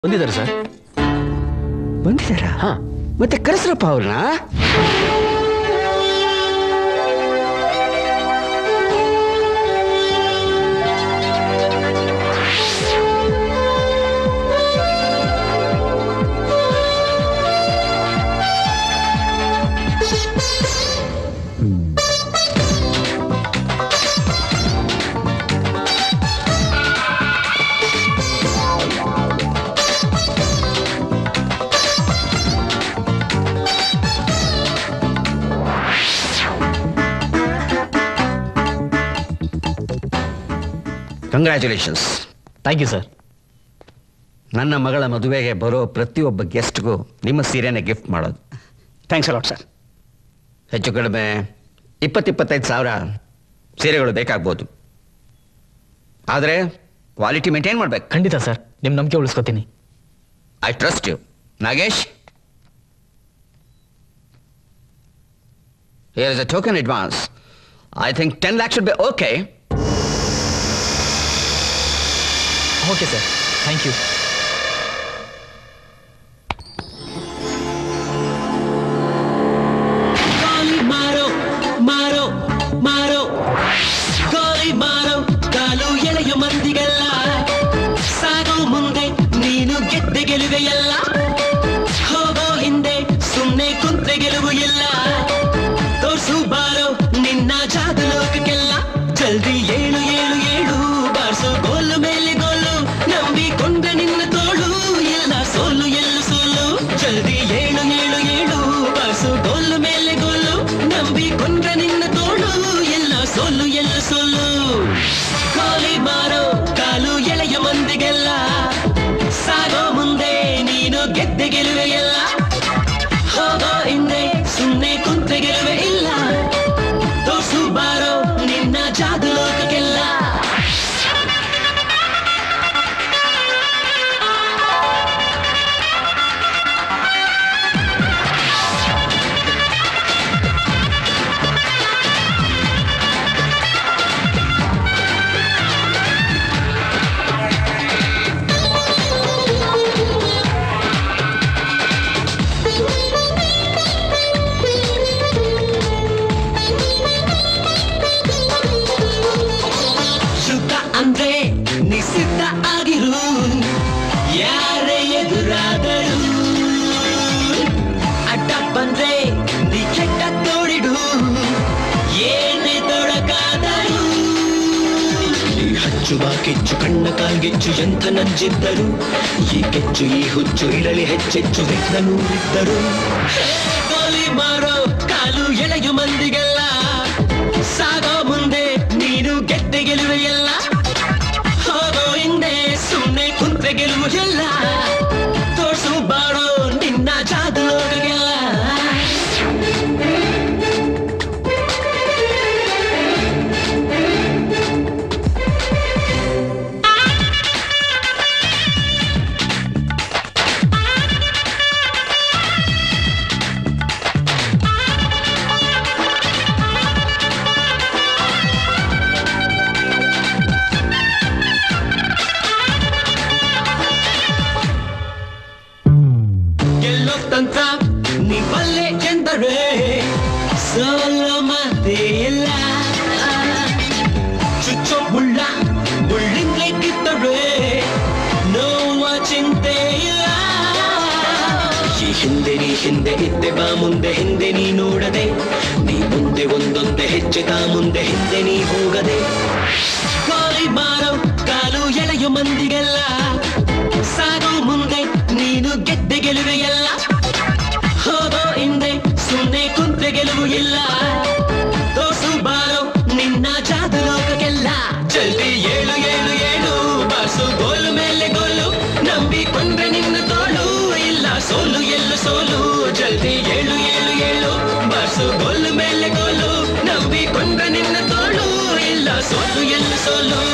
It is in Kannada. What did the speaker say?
ಬಂದಿದ್ದಾರೆ ಸರ್ ಬಂದಿದ್ದಾರ ಹಾ ಮತ್ತೆ ಕರೆಸ್ರಪ್ಪ ಅವ್ರನ್ನ ಕಂಗ್ರ್ಯಾಚುಲೇಷನ್ಸ್ ಥ್ಯಾಂಕ್ ಯು ಸರ್ ನನ್ನ ಮಗಳ ಮದುವೆಗೆ ಬರೋ ಪ್ರತಿಯೊಬ್ಬ ಗೆಸ್ಟ್ಗೂ ನಿಮ್ಮ ಸೀರೆನೇ ಗಿಫ್ಟ್ ಮಾಡೋದು ಥ್ಯಾಂಕ್ಸ್ ಅಲಾಟ್ ಸರ್ ಹೆಚ್ಚು ಕಡಿಮೆ ಇಪ್ಪತ್ತಿಪ್ಪತ್ತೈದು ಸಾವಿರ ಸೀರೆಗಳು ಬೇಕಾಗ್ಬೋದು ಆದರೆ ಕ್ವಾಲಿಟಿ ಮೇಂಟೈನ್ ಮಾಡ್ಬೇಕು ಖಂಡಿತ ಸರ್ ನಿಮ್ಮ ನಂಬಿಕೆ ಉಳಿಸ್ಕೊತೀನಿ I trust you Nagesh here is a token advance I think ten lakh should be okay okay sir thank you ಗೋಲಿ ಮಾರೋ ಮಾರೋ ಮಾರೋ ಗೋಲಿ ಮಾರೋ ಕಾಲು ಎಳೆಯ ಮಂದಿಗೆಲ್ಲ ಸಾಗೋ ಮುಂದೆ ನೀನು ಗೆದ್ದೆ ಗೆಲುವೆಯಲ್ಲ ಹೋಗೋ ಹಿಂದೆ ಸುಮ್ಮನೆ ಕುಂತ್ರೆ ಗೆಲುವು ಇಲ್ಲ ತೋರ್ಸು ಬಾರೋ ನಿನ್ನ ಜಾದು ಲೋಕಕ್ಕೆಲ್ಲ ಜಲ್ದಿ ಏಳು ಏಳು ಏಳು ಬಾರ್ಸು ಗೋಲು ಮೇಲೆ ಗೋಲು ನಂಬಿಕೊಂಡ್ರೆ ನಿನ್ನ ತೋಳು ಇಲ್ಲ ಸೋಲು ಎಲ್ಲು ಸೋಲು ಜಲ್ದಿ ಏಳು ಏಳು ಏಳು ಬಾರ್ಸು ಗೋಲು ಮೇಲೆ ಗೋಲು ನಂಬಿಕೊಂಡ್ರೆ ನಿನ್ನ ತೋಳು ಎಲ್ಲ ಸೋಲು ಎಲ್ಲ ಸೋಲು ಗೋಲಿ ಮಾರೋ ಕಾಲು ಎಳೆಯ ಮಂದಿಗೆಲ್ಲ ಸಾಗೋ ಮುಂದೆ ನೀನು ಗೆದ್ದೆ ಗೆಲುವೆಯಲ್ಲ ಹೋಗೋ ಹಿಂದೆ ಸುಮ್ಮನೆ ಕುಂತ್ರೆ ಗೆಲುವೆ ಇಲ್ಲ ತೋರ್ಸು ಬಾರೋ ನಿನ್ನ ಜಾದು ಲೋಕಕ್ಕೆಲ್ಲ ಶುದ್ಧ ಅಂದ್ರೆ ನಿಸಿದ್ಧ ಆಗಿರು ಯಾರೇ ಎದುರಾದರು ಅಡ್ಡ ಬಂದ್ರೆ ನೀ ಕೆಟ್ಟ ತೋಡಿಡು ಏನೇ ತೊಡಕಾದರು ಈ ಹಚ್ಚುವ ಕೆಚ್ಚು ಕಣ್ಣ ಕಾಲ್ಗೆಚ್ಚು ಎಂಥ ನಂಜಿದ್ದರು ಈ ಕೆಚ್ಚು ಈ ಹುಚ್ಚು ಇಳಲಿ ಹೆಚ್ಚೆಚ್ಚು ವಿಘ್ನನೂ ಇದ್ದರು ಗೋಲಿ ಮಾರೋ ಕಾಲು ಎಳೆಯು ಮಂದಿಗೆಲ್ಲ ಸಾಗೋ ಮುಂದೆ ನೀನು ಗೆದ್ದೆ ಗೆಲುವೆಯಲ್ಲ ಹೋಗೋ ಹಿಂದೆ ಸುಮ್ಮನೆ ಕುಂತ್ರೆ ಗೆಲುವು ಎಲ್ಲ ತೋರ್ಸು ಬಾಡೋ ನಿನ್ನ ಜಾದು ಲೋಕಗೆಲ್ಲ ಗೆಲ್ಲೋ ತಂತ್ರ ನೀ ಬಲ್ಲೆ ಎಂದರೆ ಸೋಲೋ ಮಾತೇ ಇಲ್ಲ ಚುಚ್ಚೋ ಮುಳ್ಳ ಮುಳ್ಳಿಂಗ್ಲೆ ಕಿತ್ತರೆ ನೋವ ಚಿಂತೆ ಇಲ್ಲ ಈ ಹಿಂದೆ ನೀ ಹಿಂದೆ ಇದ್ದೆ ಬಾ ಮುಂದೆ ಹಿಂದೆ ನೀ ನೋಡದೆ ನೀ ಮುಂದೆ ಒಂದೊಂದೆ ಹೆಜ್ಜೆ ತಾ ಮುಂದೆ ಹಿಂದೆ ನೀ ಹೋಗದೆ ಗೋಲಿ ಮಾರೋ ಕಾಲು ಎಳೆಯು ಮಂದಿಗೆಲ್ಲ ಸಾಗೋ ಮುಂದೆ ನೀನು ಗೆದ್ದೆ ಗೆಲುವೆಯಲ್ಲ ಹೋಗೋ ಹಿಂದೆ ಸುಮ್ಮನೆ ಕುಂತ್ರೆ ಗೆಲುವು ಇಲ್ಲ ತೋಸು ಬಾರೋ ನಿನ್ನ ಜಾದು ಲೋಕಕ್ಕೆಲ್ಲ ಜಲ್ದಿ ಏಳು ಏಳು ಏಳು ಬಾಸು ಗೋಲು ಮೇಲೆ ಗೋಲು ನಂಬಿಕೊಂಡ್ರೆ ನಿನ್ನ ತೋಳು ಇಲ್ಲ ಸೋಲು ಎಲ್ಲ ಸೋಲು ಜಲ್ದಿ ಏಳು ಏಳು ಏಳು ಬಾಸು ಗೋಲು ಮೇಲೆ ಗೋಲು ನಂಬಿಕೊಂಡ್ರೆ ನಿನ್ನ ತೋಳು ಇಲ್ಲ ಸೋಲು ಎಲ್ಲ ಸೋಲು